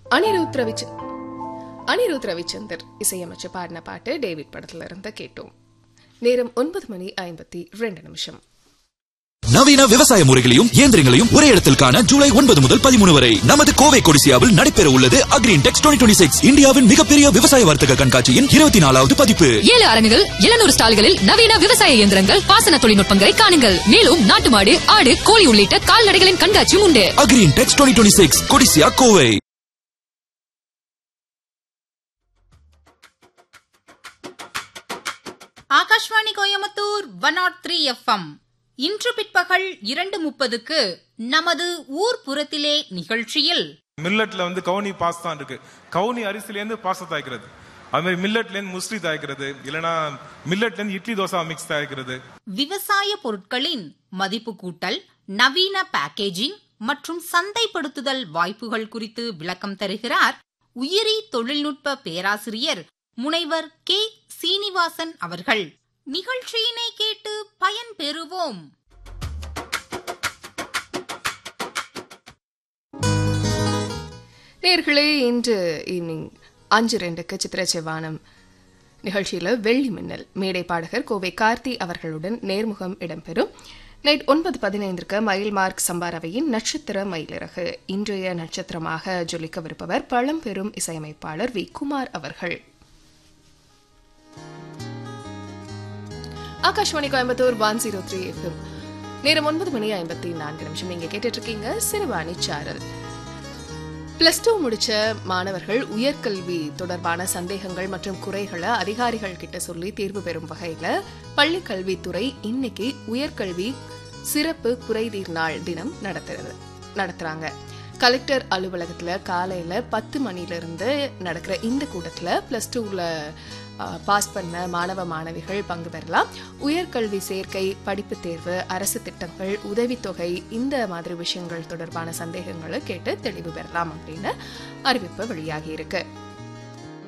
அனிருத் ரவிச்ச அனிருத் ரவிச்சந்தர் இசையமைச்சு பாடின பாட்டு டேவிட் படத்துல இருந்து கேட்டோம் நேரம் ஒன்பது மணி ஐம்பத்தி ரெண்டு நிமிஷம் நவீன விவசாய முறைகளையும் இயந்திரங்களையும் ஒரே இடத்தில் காண ஜூலை ஒன்பது முதல் பதிமூணு வரை நமது கோவை கொடிசியாவில் நடைபெற உள்ளது அக்ரீன் டெக்ஸ் டுவெண்ட்டி சிக்ஸ் இந்தியாவின் மிகப்பெரிய விவசாய வர்த்தக கண்காட்சியின் இருபத்தி நாலாவது பதிப்பு ஏழு அரங்குகள் எழுநூறு ஸ்டால்களில் நவீன விவசாய இயந்திரங்கள் பாசன தொழில்நுட்பங்களை காணுங்கள் மேலும் நாட்டு மாடு ஆடு கோழி உள்ளிட்ட கால்நடைகளின் கண்காட்சியும் உண்டு Agri Intex twenty six Codissia Kovai Akashvani Coimbatore one nought three FM இன்று பிற்பகல் இரண்டு முப்பதுக்கு நமது ஊர் புறத்திலே நிகழ்ச்சியில் மில்லட்ல வந்து கவுனி பாஸ் தான் இருக்கு கவுனி அரிசிலேருந்து பாஸ்தா தயாரிக்கிறது அது மாதிரி மில்லட்லேருந்து முஸ்லி தயாரிக்கிறது இல்லைன்னா மில்லட்லேருந்து இட்லி தோசை மிக்ஸ் தயாரிக்கிறது விவசாய பொருட்களின் மதிப்பு கூட்டல் நவீன பேக்கேஜிங் மற்றும் சந்தைப்படுத்துதல் வாய்ப்புகள் குறித்து விளக்கம் தருகிறார் உயிரி தொழில்நுட்ப பேராசிரியர் முனைவர் கே சீனிவாசன் அவர்கள் நிகழ்ச்சியினை கேட்டு பயன் பெறுவோம் நேர்களே இன்று ஈவினிங் அஞ்சு ரெண்டுக்கு சித்திர செவ்வானம் நிகழ்ச்சியில் வெள்ளி மின்னல் மேடை பாடகர் கோவை கார்த்தி அவர்களுடன் நேர்முகம் இடம்பெறும் நைட் ஒன்பது பதினைந்திற்கு மயில் மார்க் சம்பாரவையின் நட்சத்திர மயிலிறகு இன்றைய நட்சத்திரமாக ஜொலிக்கவிருப்பவர் பழம்பெரும் இசையமைப்பாளர் வி குமார் அவர்கள் Akashvani Coimbatore one zero three FM நேரம் ஒன்பது மணி ஐம்பத்தி நான்கு நிமிஷம் நீங்க கேட்டுட்டு இருக்கீங்க சிறுவாணி சாரல் பிளஸ் டூ முடிச்ச மாணவர்கள் உயர்கல்வி தொடர்பான சந்தேகங்கள் மற்றும் குறைகளை அதிகாரிகள் கிட்ட சொல்லி தீர்வு பெறும் வகையில பள்ளி கல்வித்துறை இன்னைக்கு உயர்கல்வி சிறப்பு குறைதீர் நாள் தினம் நடத்துறது நடத்துறாங்க கலெக்டர் அலுவலகத்துல காலையில பத்து மணில இருந்து நடக்கிற இந்த கூட்டத்துல பிளஸ் டூல பாஸ் பண்ண மாணவ மாணவிகள் பங்கு பெறலாம் உயர்கல்வி சேர்க்கை படிப்பு தேர்வு அரசு திட்டங்கள் உதவித்தொகை இந்த மாதிரி விஷயங்கள் தொடர்பான சந்தேகங்களை கேட்டு தெளிவு பெறலாம் அப்படின்னு அறிவிப்பு வெளியாகி இருக்கு